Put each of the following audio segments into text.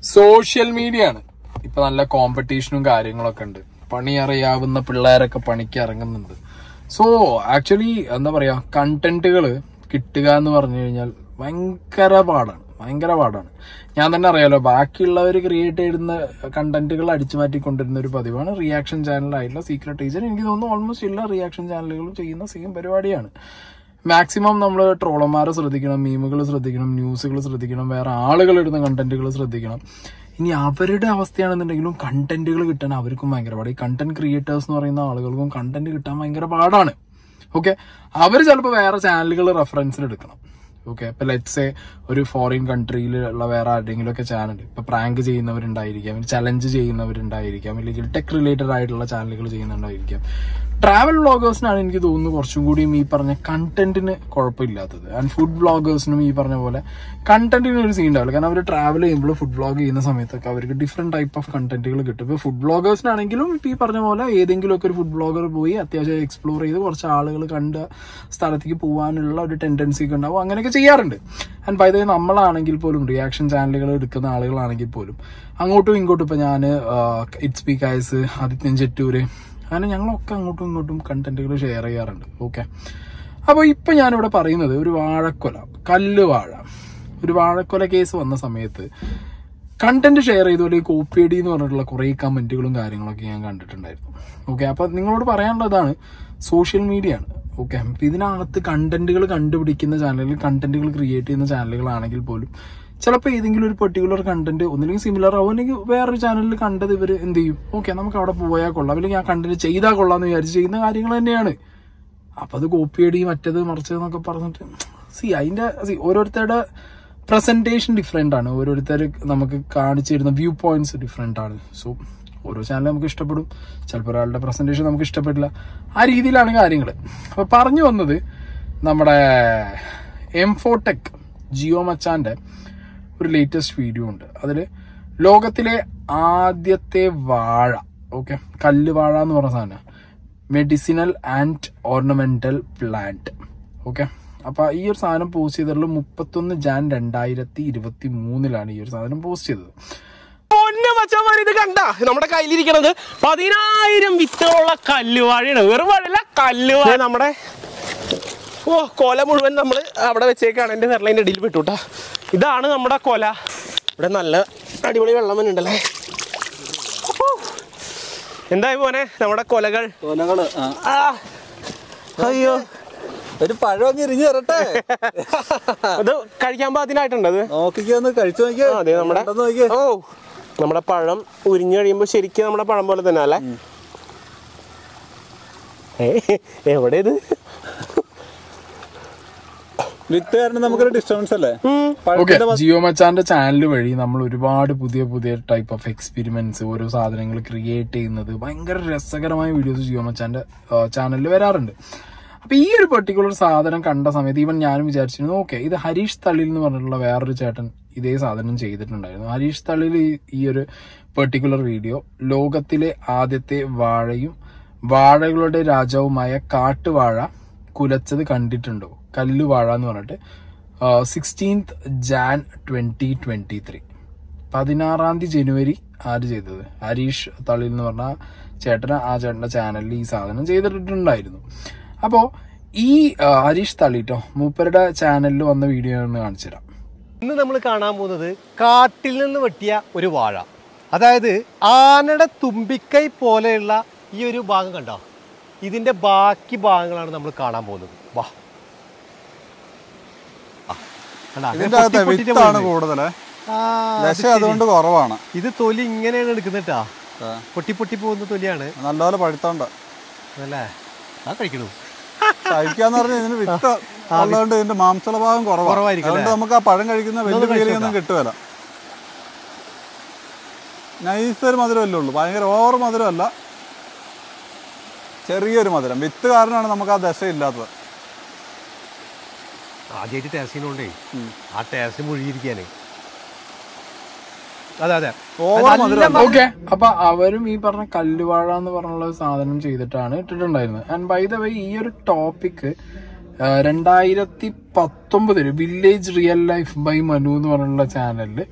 Social media ആണ് ഇപ്പൊ നല്ല കോമ്പറ്റീഷനും കാര്യങ്ങളൊക്കെ ഉണ്ട് പണി അറിയാവുന്ന പിള്ളേരൊക്കെ പണിക്ക് ഇറങ്ങുന്നുണ്ട് സോ ആക്ച്വലി എന്താ പറയാ കണ്ടന്റുകൾ കിട്ടുക എന്ന് പറഞ്ഞു കഴിഞ്ഞാൽ ഭയങ്കര പാടാണ് ഭയങ്കര പാടാണ് ഞാൻ തന്നെ അറിയാലോ ബാക്കിയുള്ളവർ ക്രിയേറ്റ് ചെയ്യുന്ന കണ്ടന്റുകൾ അടിച്ചു മാറ്റിക്കൊണ്ടിരുന്ന ഒരു പതിവാണ് റിയാക്ഷൻ ചാനലായിട്ടുള്ള സീക്രട്ട് ഏജന്റ് എനിക്ക് തോന്നുന്നു ഓൾമോസ്റ്റ് എല്ലാ റിയാക്ഷൻ ചാനലുകളും ചെയ്യുന്ന സെയിം പരിപാടിയാണ് മാക്സിമം നമ്മൾ ട്രോളന്മാരെ ശ്രദ്ധിക്കണം മീമുകൾ ശ്രദ്ധിക്കണം ന്യൂസുകൾ ശ്രദ്ധിക്കണം വേറെ ആളുകൾ ഇടുന്ന കണ്ടന്റുകൾ ശ്രദ്ധിക്കണം ഇനി അവരുടെ അവസ്ഥയാണെന്നുണ്ടെങ്കിലും കണ്ടന്റുകൾ കിട്ടാൻ അവർക്കും ഭയങ്കര പാട് ഈ കണ്ടന്റ് ക്രിയേറ്റേഴ്സ് എന്ന് പറയുന്ന ആളുകൾക്കും കണ്ടന്റ് കിട്ടാൻ ഭയങ്കര പാടാണ് ഓക്കെ അവർ ചിലപ്പോൾ വേറെ ചാനലുകൾ റെഫറൻസിൽ എടുക്കണം ഓക്കെ ഇപ്പൊ ലെറ്റ്സേ ഒരു ഫോറിൻ കൺട്രിയിലുള്ള വേറെ ആരുടെങ്കിലും ഒക്കെ ചാനൽ ഇപ്പൊ പ്രാങ്ക് ചെയ്യുന്നവരുണ്ടായിരിക്കാം ചലഞ്ച് ചെയ്യുന്നവരുണ്ടായിരിക്കാം ഇല്ലെങ്കിൽ ടെക് റിലേറ്റഡ് ആയിട്ടുള്ള ചാനലുകൾ ചെയ്യുന്നുണ്ടായിരിക്കാം ട്രാവൽ വ്ളോഗേഴ്സിനാണ് എനിക്ക് തോന്നുന്നു കുറച്ചും കൂടിയും ഈ പറഞ്ഞ കണ്ടന്റിന് കുഴപ്പമില്ലാത്തത് ആൻഡ് ഫുഡ് വ്ളോഗേഴ്സിനും ഈ പറഞ്ഞ പോലെ കണ്ടന്റിന് ഒരു സീൻ ഉണ്ടാവില്ല കാരണം അവർ ട്രാവൽ ചെയ്യുമ്പോൾ ഫുഡ് വ്ളോഗ് ചെയ്യുന്ന സമയത്തൊക്കെ അവർക്ക് ഡിഫറെന്റ് ടൈപ്പ് ഓഫ് കണ്ടന്റുകൾ കിട്ടും ഇപ്പൊ ഫുഡ് വ്ളോഗേഴ്സിനാണെങ്കിലും ഇപ്പൊ ഈ പറഞ്ഞ പോലെ ഏതെങ്കിലും ഒക്കെ ഒരു ഫുഡ് വ്ളോഗർ പോയി അത്യാവശ്യം എക്സ്പ്ലോർ ചെയ്ത് കുറച്ച് ആളുകൾ കണ്ട സ്ഥലത്തേക്ക് പോകാനുള്ള ഒരു ടെൻഡൻസി ഒക്കെ ഉണ്ടാവും അങ്ങനെയൊക്കെ ചെയ്യാറുണ്ട് ആൻഡ് ബൈ ദ നമ്മളാണെങ്കിൽ പോലും റിയാക്ഷൻ ചാനലുകൾ എടുക്കുന്ന ആളുകളാണെങ്കിൽ പോലും അങ്ങോട്ടും ഇങ്ങോട്ടും ഇപ്പൊ ഞാൻ ഇറ്റ്സ് പി കായസ് ആദിത്യൻ ചെറ്റൂര് അങ്ങനെ ഞങ്ങളൊക്കെ അങ്ങോട്ടും ഇങ്ങോട്ടും കണ്ടന്റുകൾ ഷെയർ ചെയ്യാറുണ്ട് ഓക്കെ അപ്പോൾ ഇപ്പൊ ഞാനിവിടെ പറയുന്നത് ഒരു വാഴക്കൊല കല്ല് വാഴ ഒരു വാഴക്കൊല കേസ് വന്ന സമയത്ത് കണ്ടന്റ് ഷെയർ ചെയ്തുപോലെ ഈ കോപ്പിയടി എന്ന് പറഞ്ഞിട്ടുള്ള കുറേ കമന്റുകളും കാര്യങ്ങളൊക്കെ ഞാൻ കണ്ടിട്ടുണ്ടായിരുന്നു ഓക്കെ അപ്പൊ നിങ്ങളോട് പറയാനുള്ളതാണ് സോഷ്യൽ മീഡിയ ആണ് ഓക്കെ അപ്പൊ ഇതിനകത്ത് കണ്ടന്റുകൾ കണ്ടുപിടിക്കുന്ന ചാനലുകൾ കണ്ടന്റുകൾ ക്രിയേറ്റ് ചെയ്യുന്ന ചാനലുകളാണെങ്കിൽ പോലും ചിലപ്പോൾ ഏതെങ്കിലും ഒരു പെർട്ടിക്കുലർ കണ്ടന്റ് ഒന്നില്ലെങ്കിൽ സിമിലർ ആവും അല്ലെങ്കിൽ വേറൊരു ചാനലിൽ കണ്ടത് ഇവർ എന്ത് ചെയ്യും ഓക്കെ നമുക്ക് അവിടെ പോയാൽ കൊള്ളാം അല്ലെങ്കിൽ ആ കണ്ടന്റ് ചെയ്താൽ കൊള്ളാന്ന് വിചാരിച്ച് ചെയ്യുന്ന കാര്യങ്ങൾ തന്നെയാണ് അപ്പൊ അത് കോപ്പിയടി മറ്റത് മറിച്ചത് എന്നൊക്കെ പറഞ്ഞിട്ട് സി അതിന്റെ സി ഓരോരുത്തരുടെ പ്രസന്റേഷൻ ഡിഫറെന്റ് ആണ് ഓരോരുത്തർ നമുക്ക് കാണിച്ചു തരുന്ന വ്യൂ പോയിന്റ്സ് ഡിഫറെന്റ് ആണ് സോ ഓരോ ചാനൽ നമുക്ക് ഇഷ്ടപ്പെടും ചിലപ്പോൾ ഒരാളുടെ പ്രസന്റേഷൻ നമുക്ക് ഇഷ്ടപ്പെടില്ല ആ രീതിയിലാണ് കാര്യങ്ങൾ അപ്പൊ പറഞ്ഞു വന്നത് നമ്മുടെ എം ഫോടെക് ജിയോ മച്ചാന്റെ ഒരു ലേറ്റസ്റ്റ് വീഡിയോ ഉണ്ട് അതിൽ ലോകത്തിലെ ആദ്യത്തെ വാഴ ഓക്കെ കല്ല് വാഴ എന്ന് പറഞ്ഞ സാധനം medicinal and ornamental plant okay അപ്പൊ ഈ ഒരു സാധനം പോസ്റ്റ് ചെയ്തിട്ടുള്ള മുപ്പത്തൊന്ന് ജാൻ രണ്ടായിരത്തി ഇരുപത്തി മൂന്നിലാണ് ഈ ഒരു സാധനം പോസ്റ്റ് ചെയ്തത് പൊന്നു മച്ചന്മാർ ഇത് കണ്ട നമ്മുടെ കയ്യിലിരിക്കണത് പതിനായിരം വിത്തുകളുള്ള കല്ലുവാഴയാണ് വെറും വാഴല്ല കല്ലുവാഴ നമ്മുടെ ഓ കൊല മുഴുവൻ നമ്മൾ അവിടെ വെച്ചേക്കാണ് എൻ്റെ വെറലൈൻ്റെ ഇടയിൽ വിട്ടുട്ടാ ഇതാണ് നമ്മുടെ കൊല ഇവിടെ നല്ല അടിപൊളി വെള്ളം വന്നിട്ടുണ്ടല്ലേ എന്തായി മോനെ നമ്മുടെ കൊലകൾ കൊലകള് ആ. ആ അയ്യോ ഒരു പഴം അങ്ങ് ഇരിഞ്ഞു തരട്ടെ അത് കഴിക്കാൻ പാകത്തിനായിട്ടുണ്ട് അത് നോക്കിക്കൊന്ന് കഴിച്ചു നോക്കിയേ ആ, അതെ നമ്മുടെ ഉണ്ടെന്ന് നോക്കിയേ ഓ നമ്മുടെ പഴം ഉരിഞ്ഞു കഴിയുമ്പോൾ ശരിക്കും നമ്മുടെ പഴം പോലെ തന്നെ അല്ലേ ഏ, എവിടെ ഇത് വിത്ത് കാരണം നമുക്കൊരു ഡിസ്റ്റർബൻസ് അല്ലേ ഓക്കെ പഴത്തിന്റെ പ- ജിയോ മച്ചാന്റെ ചാനൽ വഴി നമ്മൾ ഒരുപാട് പുതിയ പുതിയ ടൈപ്പ് ഓഫ് എക്സ്പെരിമെന്റ്സ് ഓരോ സാധനങ്ങൾ ക്രിയേറ്റ് ചെയ്യുന്നത് ഭയങ്കര രസകരമായ വീഡിയോസ് ജിയോ മച്ചാന്റെ ചാനലിൽ വരാറുണ്ട് അപ്പൊ ഈ ഒരു പെർട്ടിക്കുലർ സാധനം കണ്ട സമയത്ത് ഈവൻ ഞാനും വിചാരിച്ചിരുന്നു ഓക്കെ ഇത് ഹരീഷ് തള്ളിൽ എന്ന് പറഞ്ഞിട്ടുള്ള വേറൊരു ചേട്ടൻ ഇതേ സാധനം ചെയ്തിട്ടുണ്ടായിരുന്നു ഹരീഷ് തള്ളിൽ ഈ- ഈ ഒരു പെർട്ടിക്കുലർ വീഡിയോ ലോകത്തിലെ ആദ്യത്തെ വാഴയും വാഴകളുടെ രാജാവുമായ കാട്ടുവാഴ കുലച്ചത് കണ്ടിട്ടുണ്ടോ കല്ലുവാഴ എന്ന് പറഞ്ഞിട്ട് sixteenth Jan twenty twenty three പതിനാറാം തീയതി ജനുവരി ആര് ചെയ്തത് ഹരീഷ് തളിൽ എന്ന് പറഞ്ഞ ചേട്ടന് ആ ചേട്ടന്റെ ചാനലിൽ ഈ സാധനം ചെയ്തിട്ടുണ്ടായിരുന്നു അപ്പോ ഈ ആ, ഹരീഷ് തളിട്ടോ മൂപ്പരുടെ ചാനലിൽ വന്ന വീഡിയോ ഒന്ന് കാണിച്ചു തരാം ഇന്ന് നമ്മൾ കാണാൻ പോകുന്നത് കാട്ടിൽ നിന്ന് വെട്ടിയ ഒരു വാഴ അതായത് ആനയുടെ തുമ്പിക്കൈ പോലെയുള്ള ഈ ഒരു ഭാഗം കണ്ടോ ഇതിന്റെ ബാക്കി ഭാഗങ്ങളാണ് നമ്മൾ കാണാൻ പോകുന്നത് വാ ആ, കണ്ടോ? അങ്ങനെ ഇതിന്റെ അകത്ത് പൊട്ടി പൊട്ടിയിട്ട് വിത്താണ് പോകുന്നത്. കൂടുതല് ആ, അത് ദശ ശരി. അതുകൊണ്ട് കുറവാണ് ഇത് തൊലി ഇങ്ങനെയാണ് എടുക്കുന്നിട്ടാ ആ. പൊട്ടി പൊട്ടി പോകുന്ന തൊലിയാണ് നല്ലപോലെ പഴുത്തോണ്ട് അല്ലേ ആ കഴിക്കണു കഴിക്കാന്ന് പറഞ്ഞാൽ ഇതിന് വിത്ത് ഉള്ളതുകൊണ്ട് ഇതിന്റെ മാംസള ഭാഗം കുറവാണ് കുറവായിരിക്കും അതുകൊണ്ട് നമുക്ക് ആ പഴം കഴിക്കുന്ന വലിയ ഇതൊന്ന് കഴിച്ച് ഫീലിംഗ് ഒന്നും കിട്ടുമല്ല നൈസ് ഒരു മധുരമല്ലേ ഉള്ളൂ ഭയങ്കര ഓവർ മധുരമല്ല ചെറിയൊരു മധുരം വിത്ത് കാരണമാണ് നമുക്ക് ആ ദശ ഇല്ലാത്തത് ആദ്യമായിട്ട് ടേസ്റ്റിനോണ്ടേ ആ ടേസ്റ്റ് മുഴുകിയിരിക്കാനേ അതെ അതെ ഓവർ നല്ല മധുരം ഓക്കെ അപ്പൊ അവരും ഈ പറഞ്ഞ കല്ലുവാഴ എന്ന് പറഞ്ഞുള്ള ഒരു സാധനം ചെയ്തിട്ടാണ് ഇട്ടിട്ടുണ്ടായിരുന്നത് ആൻഡ് ബൈ ദ വേ ഈ ഒരു ടോപ്പിക് രണ്ടായിരത്തി പത്തൊമ്പതില് village real life by Manu എന്ന് പറഞ്ഞുള്ള ചാനലില്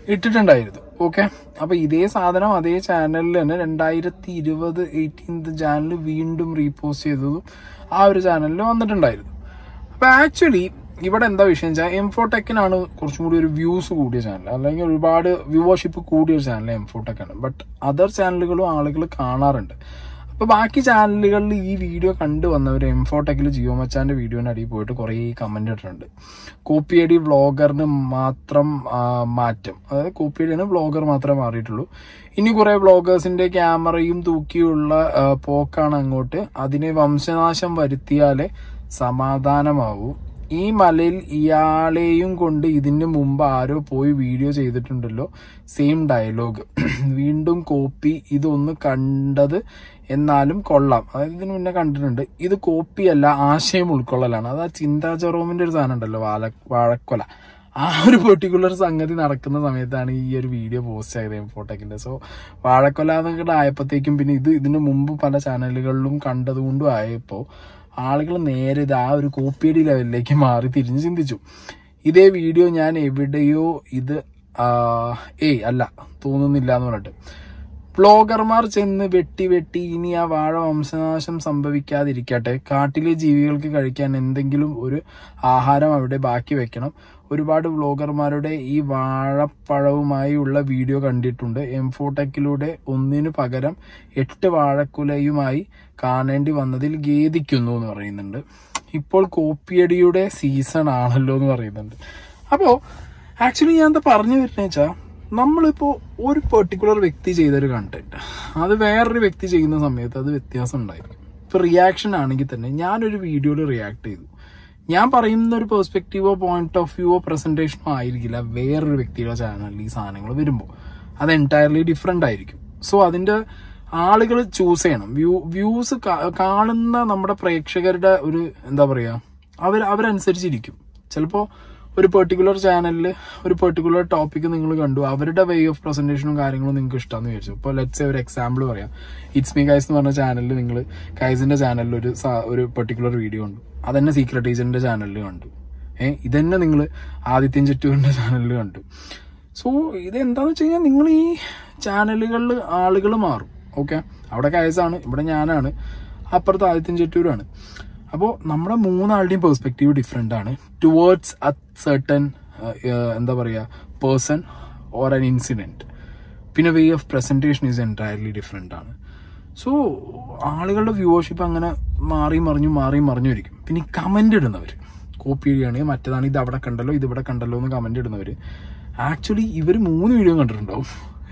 ഇട്ടിട്ടുണ്ടായിരുന്നു ഓക്കെ അപ്പൊ ഇതേ സാധനം അതേ ചാനലിൽ തന്നെ രണ്ടായിരത്തി ഇരുപത് എയ്റ്റീൻത് ചാനൽ വീണ്ടും റീപോസ്റ്റ് ചെയ്തതും ആ ഒരു ചാനലിൽ വന്നിട്ടുണ്ടായിരുന്നു അപ്പൊ ആക്ച്വലി ഇവിടെ എന്താ വിഷയം വെച്ചാൽ എംഫോടെക്കിനാണ് കുറച്ചും കൂടി ഒരു വ്യൂസ് കൂടിയ ചാനൽ അല്ലെങ്കിൽ ഒരുപാട് വ്യൂവർഷിപ്പ് കൂടിയ ഒരു ചാനൽ എംഫോടെക്കാണ് ബട്ട് അതർ ചാനലുകളും ആളുകൾ കാണാറുണ്ട് അപ്പൊ ബാക്കി ചാനലുകളിൽ ഈ വീഡിയോ കണ്ടു വന്നവർ എംഫോടെക്കിൽ ജിയോ മച്ചാന്റെ വീഡിയോന്റെ അടിയിൽ പോയിട്ട് കുറേ കമന്റ് ഇട്ടിട്ടുണ്ട് കോപ്പിയടി വ്ളോഗറിന് മാത്രം ആ, മാറ്റം അതായത് കോപ്പിയടിയാണ് വ്ളോഗർ മാത്രമേ മാറിയിട്ടുള്ളൂ ഇനി കുറെ വ്ളോഗേഴ്സിന്റെ ക്യാമറയും തൂക്കിയുള്ള ആ, പോക്കാണ് അങ്ങോട്ട് അതിനെ വംശനാശം വരുത്തിയാലേ സമാധാനമാവൂ ഈ മലയിൽ ഇയാളെയും കൊണ്ട് ഇതിന് മുമ്പ് ആരോ പോയി വീഡിയോ ചെയ്തിട്ടുണ്ടല്ലോ സെയിം ഡയലോഗ് വീണ്ടും കോപ്പി ഇതൊന്ന് കണ്ടത് എന്നാലും കൊള്ളാം അതായത് ഇതിന് മുന്നേ കണ്ടിട്ടുണ്ട് ഇത് കോപ്പിയല്ല ആശയം ഉൾക്കൊള്ളലാണ് അത് ആ ചിന്താ ജെറോമിന്റെ ഒരു സാധനം ഉണ്ടല്ലോ വാല വാഴക്കൊല ആ ഒരു പെർട്ടിക്കുലർ സംഗതി നടക്കുന്ന സമയത്താണ് ഈ ഒരു വീഡിയോ പോസ്റ്റ് ചെയ്തത് എംഫോട്ടെക്കിന്റെ സോ വാഴക്കൊല എന്നൊക്കെ ആയപ്പോഴത്തേക്കും പിന്നെ ഇത് ഇതിനു മുമ്പ് പല ചാനലുകളിലും കണ്ടതുകൊണ്ടും ആയപ്പോ ആളുകൾ നേരെ ഇത് ആ ഒരു കോപ്പിയടി ലെവലിലേക്ക് മാറി തിരിഞ്ഞ് ചിന്തിച്ചു ഇതേ വീഡിയോ ഞാൻ എവിടെയോ ഇത് ആ, ഏയ് അല്ല തോന്നുന്നില്ല എന്ന് പറഞ്ഞിട്ട് വ്ളോഗർമാർ ചെന്ന് വെട്ടി വെട്ടി ഇനി ആ വാഴ വംശനാശം സംഭവിക്കാതിരിക്കട്ടെ കാട്ടിലെ ജീവികൾക്ക് കഴിക്കാൻ എന്തെങ്കിലും ഒരു ആഹാരം അവിടെ ബാക്കി വെക്കണം ഒരുപാട് വ്ളോഗർമാരുടെ ഈ വാഴപ്പഴവുമായി ഉള്ള വീഡിയോ കണ്ടിട്ടുണ്ട് എംഫോടെക്കിലൂടെ ഒന്നിനു പകരം എട്ട് വാഴക്കുലയുമായി കാണേണ്ടി വന്നതിൽ ഖേദിക്കുന്നു എന്ന് പറയുന്നുണ്ട് ഇപ്പോൾ കോപ്പിയടിയുടെ സീസൺ ആണല്ലോ എന്ന് പറയുന്നുണ്ട് അപ്പോ ആക്ച്വലി ഞാൻ എന്താ പറഞ്ഞു വരുന്നത് വെച്ചാൽ നമ്മളിപ്പോ ഒരു പെർട്ടിക്കുലർ വ്യക്തി ചെയ്തൊരു കണ്ടന്റ് അത് വേറൊരു വ്യക്തി ചെയ്യുന്ന സമയത്ത് അത് വ്യത്യാസം ഉണ്ടായിരിക്കും ഇപ്പൊ റിയാക്ഷൻ ആണെങ്കിൽ തന്നെ ഞാനൊരു വീഡിയോയിൽ റിയാക്ട് ചെയ്തു ഞാൻ പറയുന്ന ഒരു പെർസ്പെക്റ്റീവോ പോയിന്റ് ഓഫ് വ്യൂവോ പ്രസന്റേഷനോ ആയിരിക്കില്ല വേറൊരു വ്യക്തിയുടെ ചാനലിൽ ഈ സാധനങ്ങൾ വരുമ്പോൾ അത് എൻറ്റയർലി ഡിഫറെന്റ് ആയിരിക്കും സോ അതിന്റെ ആളുകൾ ചൂസ് ചെയ്യണം വ്യൂ വ്യൂസ് കാണുന്ന നമ്മുടെ പ്രേക്ഷകരുടെ ഒരു എന്താ പറയാ അവർ അവരനുസരിച്ചിരിക്കും ചിലപ്പോ ഒരു പെർട്ടിക്കുലർ ചാനലിൽ ഒരു പെർട്ടിക്കുലർ ടോപ്പിക് നിങ്ങൾ കണ്ടു അവരുടെ വേ ഓഫ് പ്രസന്റേഷനും കാര്യങ്ങളും നിങ്ങൾക്ക് ഇഷ്ടമാണെന്ന് വിചാരിച്ചു ഇപ്പോൾ ലെറ്റ്സ് ഒരു എക്സാമ്പിൾ പറയാം ഇറ്റ്സ് മീ ഗൈസ് എന്ന് പറഞ്ഞ ചാനലിൽ നിങ്ങൾ കൈസിന്റെ ചാനലിൽ ഒരു സ- ഒരു പെർട്ടിക്കുലർ വീഡിയോ കണ്ടു അതന്നെ സീക്രട്ട് ഏജന്റിന്റെ ചാനലിൽ കണ്ടു ഏഹ് ഇതന്നെ നിങ്ങൾ ആദിത്യൻ ചെറ്റൂരിന്റെ ചാനലിൽ കണ്ടു സോ ഇത് എന്താന്ന് വെച്ച് കഴിഞ്ഞാൽ നിങ്ങൾ ഈ ചാനലുകളിൽ ആളുകൾ മാറും ഓക്കെ അവിടെ കയസാണ് ഇവിടെ ഞാനാണ് അപ്പുറത്ത് ആദിത്യൻ ചെറ്റൂരാണ് അപ്പോൾ നമ്മുടെ മൂന്നാളുടെയും പെർസ്പെക്റ്റീവ് ഡിഫറെൻ്റ് ആണ് ടുവേർഡ്സ് അ സർട്ടൻ എന്താ പറയുക പേഴ്സൺ ഓർ അൻ ഇൻസിഡൻറ്റ് പിന്നെ way of presentation is entirely different ആണ് സോ ആളുകളുടെ വ്യൂവർഷിപ്പ് അങ്ങനെ മാറി മറിഞ്ഞു മാറി മറിഞ്ഞു വരിക്കും പിന്നെ ഈ കമന്റ് ഇടുന്നവർ കോപ്പി ചെയ്യുകയാണെങ്കിൽ മറ്റേതാണ് ഇത് അവിടെ കണ്ടല്ലോ ഇത് ഇവിടെ കണ്ടല്ലോ എന്ന് കമന്റ് ഇടുന്നവർ ആക്ച്വലി ഇവർ മൂന്ന് വീഡിയോ കണ്ടിട്ടുണ്ടാവും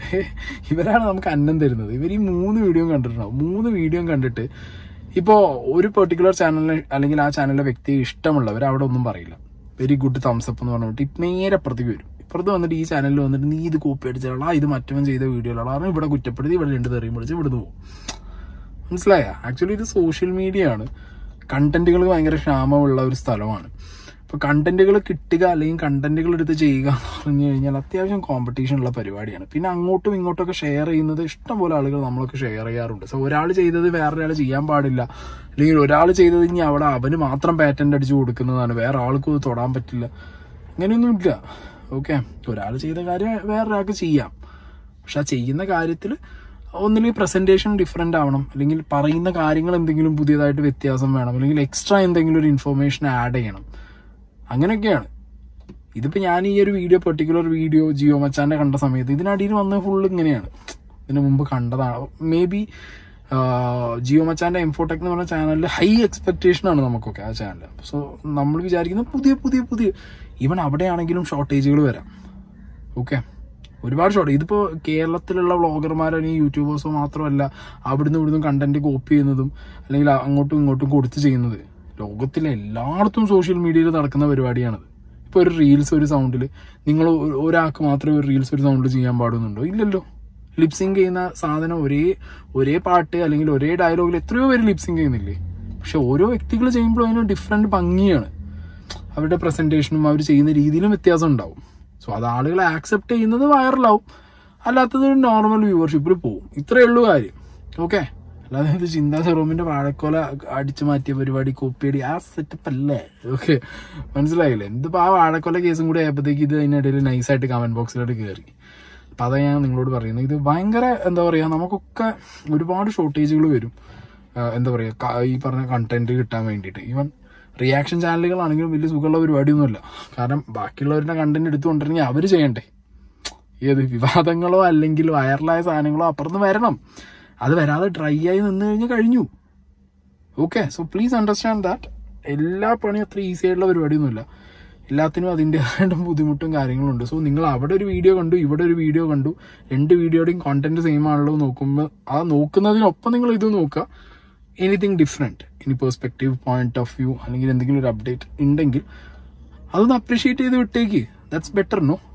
ഇവരാണ് നമുക്ക് അന്നം തരുന്നത് ഇവർ ഈ മൂന്ന് വീഡിയോ കണ്ടിട്ടുണ്ടാവും മൂന്ന് വീഡിയോ കണ്ടിട്ട് ഇപ്പോൾ ഒരു പെർട്ടിക്കുലർ ചാനലിനെ അല്ലെങ്കിൽ ആ ചാനലിലെ വ്യക്തിയെ ഇഷ്ടമുള്ളവർ അവിടെ ഒന്നും പറയില്ല വെരി ഗുഡ് തംസപ്പ് എന്ന് പറഞ്ഞിട്ട് ഇപ്പം നേരെ അപ്പുറത്തേക്ക് വരും ഇപ്പുറത്ത് വന്നിട്ട് ഈ ചാനലിൽ വന്നിട്ട് നീ ഇത് കോപ്പി അടിച്ചാളാ ഇത് മറ്റവൻ ചെയ്ത വീഡിയോകളാണ് ഇവിടെ കുറ്റപ്പെടുത്തി ഇവിടെ രണ്ട് തെറിയും പിടിച്ച് ഇവിടുന്ന് പോകും മനസ്സിലായ ആക്ച്വലി ഇത് സോഷ്യൽ മീഡിയ ആണ് കണ്ടന്റുകൾ ഭയങ്കര ക്ഷാമമുള്ള ഒരു സ്ഥലമാണ് ഇപ്പൊ കണ്ടന്റുകൾ കിട്ടുക അല്ലെങ്കിൽ കണ്ടന്റുകൾ എടുത്ത് ചെയ്യുക എന്ന് പറഞ്ഞു കഴിഞ്ഞാൽ അത്യാവശ്യം കോമ്പറ്റീഷൻ ഉള്ള പരിപാടിയാണ് പിന്നെ അങ്ങോട്ടും ഇങ്ങോട്ടും ഒക്കെ ഷെയർ ചെയ്യുന്നത് ഇഷ്ടംപോലെ ആളുകൾ നമ്മളൊക്കെ ഷെയർ ചെയ്യാറുണ്ട് സോ ഒരാൾ ചെയ്തത് വേറൊരാൾ ചെയ്യാൻ പാടില്ല അല്ലെങ്കിൽ ഒരാൾ ചെയ്തത് ഇനി അവിടെ അവന് മാത്രം പാറ്റന്റ് അടിച്ചു കൊടുക്കുന്നതാണ് വേറെ ആൾക്കും അത് തൊടാൻ പറ്റില്ല അങ്ങനെയൊന്നുമില്ല ഓക്കെ ഒരാൾ ചെയ്ത കാര്യം വേറൊരാൾക്ക് ചെയ്യാം പക്ഷെ ആ ചെയ്യുന്ന കാര്യത്തിൽ ഒന്നില്ലെങ്കിൽ പ്രസന്റേഷൻ ഡിഫറെന്റ് ആവണം അല്ലെങ്കിൽ പറയുന്ന കാര്യങ്ങൾ എന്തെങ്കിലും പുതിയതായിട്ട് വ്യത്യാസം വേണം അല്ലെങ്കിൽ എക്സ്ട്രാ എന്തെങ്കിലും ഒരു ഇൻഫർമേഷൻ ആഡ് ചെയ്യണം അങ്ങനെയൊക്കെയാണ് ഇതിപ്പോ ഞാൻ ഈ ഒരു വീഡിയോ പെർട്ടിക്കുലർ വീഡിയോ ജിയോ മച്ചാന്റെ കണ്ട സമയത്ത് ഇതിനടിയിൽ വന്ന ഫുള്ള് ഇങ്ങനെയാണ് ഇതിനു മുമ്പ് കണ്ടതാണ് മേ ബി ജിയോ മച്ചാന്റെ എംഫോടെക് എന്ന് പറഞ്ഞ ചാനലിൽ ഹൈ എക്സ്പെക്ടേഷൻ ആണ് നമുക്കൊക്കെ ആ ചാനൽ സോ നമ്മൾ വിചാരിക്കുന്ന പുതിയ പുതിയ പുതിയ ഈവൻ അവിടെയാണെങ്കിലും ഷോർട്ടേജുകൾ വരാം ഓക്കെ ഒരുപാട് ഷോർട്ട് ഇതിപ്പോ കേരളത്തിലുള്ള വ്ളോഗർമാരോ അല്ലെങ്കിൽ യൂട്യൂബേഴ്സോ മാത്രമല്ല അവിടുന്ന് ഇവിടുന്ന് കണ്ടന്റ് കോപ്പി ചെയ്യുന്നതും അല്ലെങ്കിൽ അങ്ങോട്ടും ഇങ്ങോട്ടും കൊടുത്ത് ചെയ്യുന്നത് ലോകത്തിലെ എല്ലായിടത്തും സോഷ്യൽ മീഡിയയിൽ നടക്കുന്ന പരിപാടിയാണത് ഇപ്പൊ ഒരു റീൽസ് ഒരു സൗണ്ടിൽ നിങ്ങൾ ഒ- ഒരാൾക്ക് മാത്രമേ ഒരു റീൽസ് ഒരു സൗണ്ടിൽ ചെയ്യാൻ പാടുന്നുണ്ടോ ഇല്ലല്ലോ ലിപ്സിങ് ചെയ്യുന്ന സാധനം ഒരേ ഒരേ പാട്ട് അല്ലെങ്കിൽ ഒരേ ഡയലോഗിൽ എത്രയോ പേര് ലിപ്സിങ് ചെയ്യുന്നില്ലേ പക്ഷെ ഓരോ വ്യക്തികൾ ചെയ്യുമ്പോഴും അതിന് ഡിഫറെന്റ് ഭംഗിയാണ് അവരുടെ പ്രസന്റേഷനും അവർ ചെയ്യുന്ന രീതിയിലും വ്യത്യാസം ഉണ്ടാവും സോ അത് ആളുകൾ ആക്സെപ്റ്റ് ചെയ്യുന്നത് വൈറലാവും അല്ലാത്തത് നോർമൽ വ്യൂവർഷിപ്പിൽ പോകും ഇത്രയേ ഉള്ളൂ കാര്യം ഓക്കെ അല്ലാതെ ഇത് ചിന്താ സെറോമിന്റെ വാഴക്കോല അടിച്ചു മാറ്റിയ പരിപാടി കോപ്പിയടി ആ സെറ്റപ്പ് അല്ലേ ഓക്കെ മനസ്സിലായില്ലേ എന്തിപ്പോ ആ വാഴക്കോല കേസും കൂടി ആയപ്പോഴത്തേക്ക് ഇത് അതിനിടയിൽ നൈസായിട്ട് കമന്റ് ബോക്സിലോട്ട് കയറി അപ്പം അതാ ഞാൻ നിങ്ങളോട് പറയുന്നത് ഇത് ഭയങ്കര എന്താ പറയുക നമുക്കൊക്കെ ഒരുപാട് ഷോർട്ടേജുകൾ വരും ആ, എന്താ പറയുക ക- ഈ പറഞ്ഞ കണ്ടന്റ് കിട്ടാൻ വേണ്ടിയിട്ട് ഈവൻ റിയാക്ഷൻ ചാനലുകളാണെങ്കിലും വലിയ സുഖമുള്ള പരിപാടിയൊന്നുമില്ല കാരണം ബാക്കിയുള്ളവരുടെ കണ്ടന്റ് എടുത്തുകൊണ്ടിരുന്നെങ്കിൽ അവർ ചെയ്യണ്ടേ ഏത് വിവാദങ്ങളോ അല്ലെങ്കിൽ വൈറലായ സാധനങ്ങളോ അപ്പുറത്ത് വരണം അത് വരാതെ ഡ്രൈ ആയി നിന്ന് കഴിഞ്ഞാൽ കഴിഞ്ഞു okay so please understand that എല്ലാ പണിയും അത്ര ഈസി ആയിട്ടുള്ള പരിപാടിയൊന്നുമില്ല എല്ലാത്തിനും അതിൻ്റെതായിട്ട് ബുദ്ധിമുട്ടും കാര്യങ്ങളും ഉണ്ട് സോ നിങ്ങൾ അവിടെ ഒരു വീഡിയോ കണ്ടു ഇവിടെ ഒരു വീഡിയോ കണ്ടു രണ്ട് വീഡിയോയുടെയും കോണ്ടന്റ് സെയിം ആണല്ലോ നോക്കുമ്പോൾ ആ നോക്കുന്നതിനൊപ്പം നിങ്ങൾ ഇത് നോക്കുക എനിത്തിങ് ഡിഫറെൻറ്റ് ഇനി പെർസ്പെക്റ്റീവ് പോയിന്റ് ഓഫ് വ്യൂ അല്ലെങ്കിൽ എന്തെങ്കിലും ഒരു അപ്ഡേറ്റ് ഉണ്ടെങ്കിൽ അതൊന്ന് അപ്രീഷിയേറ്റ് ചെയ്ത് വിട്ടേക്ക് ദാറ്റ്സ് ബെറ്റർ നോ